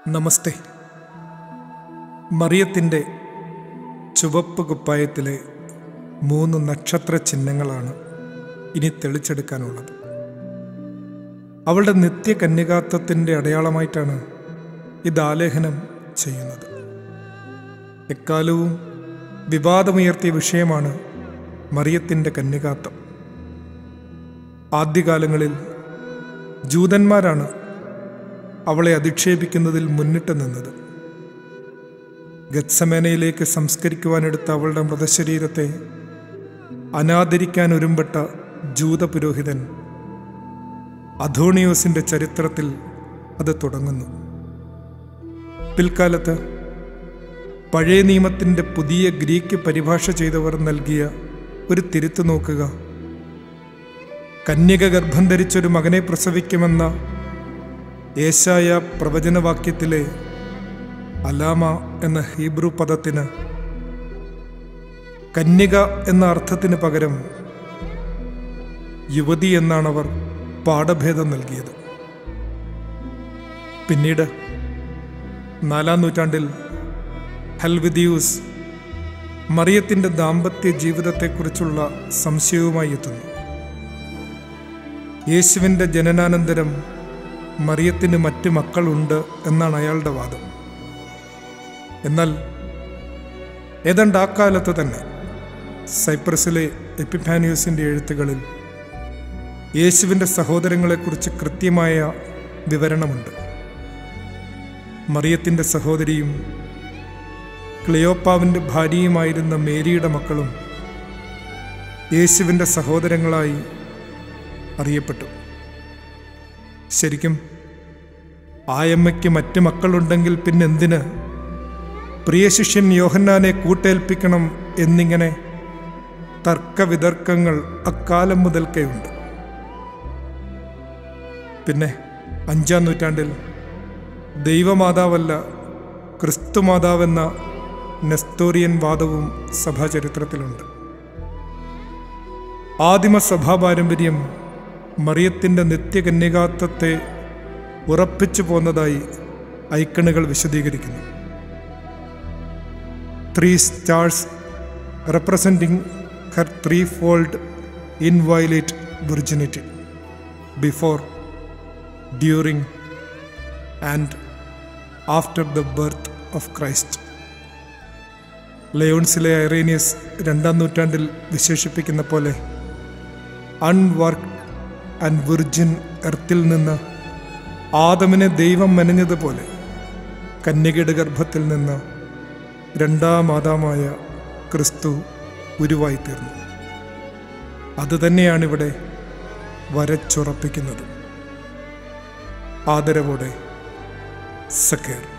നമസ്തേ മറിയത്തിൻ്റെ ചുവപ്പ് കുപ്പായത്തിലെ മൂന്ന് നക്ഷത്ര ചിഹ്നങ്ങളാണ് ഇനി തെളിച്ചെടുക്കാനുള്ളത് അവളുടെ നിത്യകന്യകാത്വത്തിൻ്റെ അടയാളമായിട്ടാണ് ഇത് ആലേഖനം ചെയ്യുന്നത് എക്കാലവും വിവാദമുയർത്തിയ വിഷയമാണ് മറിയത്തിൻ്റെ കന്യകാത്വം ആദ്യകാലങ്ങളിൽ ജൂതന്മാരാണ് അവളെ അധിക്ഷേപിക്കുന്നതിൽ മുന്നിട്ട് നിന്നത് ഗത്സമേനയിലേക്ക് സംസ്കരിക്കുവാനെടുത്ത അവളുടെ മൃതശരീരത്തെ അനാദരിക്കാൻ ഒരുമ്പെട്ട ജൂത പുരോഹിതൻ അധോണിയോസിന്റെ ചരിത്രത്തിൽ അത് തുടങ്ങുന്നു പിൽക്കാലത്ത് പഴയ നിയമത്തിൻ്റെ പുതിയ ഗ്രീക്ക് പരിഭാഷ ചെയ്തവർ നൽകിയ ഒരു തിരുത്തു നോക്കുക കന്യക ഗർഭം ധരിച്ചൊരു മകനെ പ്രസവിക്കുമെന്ന ഏശായ പ്രവചനവാക്യത്തിലെ അലാമ എന്ന ഹീബ്രു പദത്തിന് കന്യക എന്ന അർത്ഥത്തിന് പകരം യുവതി എന്നാണ് അവർ പാഠഭേദം നൽകിയത് പിന്നീട് നാലാം നൂറ്റാണ്ടിൽ ഹൽവിദിയൂസ് മറിയത്തിൻ്റെ ദാമ്പത്യ ജീവിതത്തെക്കുറിച്ചുള്ള സംശയവുമായി എത്തുന്നു യേശുവിൻ്റെ ജനനാനന്തരം മറിയത്തിന് മറ്റ് മക്കളുണ്ട് എന്നാണ് അയാളുടെ വാദം എന്നാൽ ഏതാണ്ട് ആ കാലത്ത് തന്നെ സൈപ്രസിലെ എപ്പിഫാനിയോസിൻ്റെ എഴുത്തുകളിൽ യേശുവിൻ്റെ സഹോദരങ്ങളെക്കുറിച്ച് കൃത്യമായ വിവരണമുണ്ട് മറിയത്തിൻ്റെ സഹോദരിയും ക്ലിയോപ്പാവിൻ്റെ ഭാര്യയുമായിരുന്ന മേരിയുടെ മക്കളും യേശുവിൻ്റെ സഹോദരങ്ങളായി അറിയപ്പെട്ടു ശരിക്കും ആയമ്മയ്ക്ക് മറ്റ് മക്കളുണ്ടെങ്കിൽ പിന്നെന്തിന് പ്രിയ ശിഷ്യൻ യോഹന്നാനെ കൂട്ടേൽപ്പിക്കണം എന്നിങ്ങനെ തർക്കവിതർക്കങ്ങൾ അക്കാലം മുതൽക്കേ ഉണ്ട് പിന്നെ അഞ്ചാം നൂറ്റാണ്ടിൽ ദൈവമാതാവല്ല ക്രിസ്തുമാതാവെന്ന നെസ്തോറിയൻ വാദവും സഭാചരിത്രത്തിലുണ്ട് ആദിമ സഭാ പാരമ്പര്യം മറിയത്തിൻ്റെ നിത്യകന്യകാത്വത്തെ ഉറപ്പിച്ചു പോന്നതായി ഐക്കണുകൾ വിശദീകരിക്കുന്നു three stars representing her three fold inviolate virginity before during and after the birth of Christ ലയോൺസിലെ ഐറേനിയസ് രണ്ടാം നൂറ്റാണ്ടിൽ വിശേഷിപ്പിക്കുന്ന പോലെ അൺവർക്ക് ആൻഡ് വിർജിൻ എർത്തിൽ നിന്ന് ആദമിനെ ദൈവം മെനഞ്ഞതുപോലെ കന്യകയുടെ ഗർഭത്തിൽ നിന്ന് രണ്ടാം ആദാമായ ക്രിസ്തു ഉരുവായിത്തീർന്നു അതുതന്നെയാണിവിടെ വരച്ചുറപ്പിക്കുന്നത് ആദരവോടെ സക്കേർ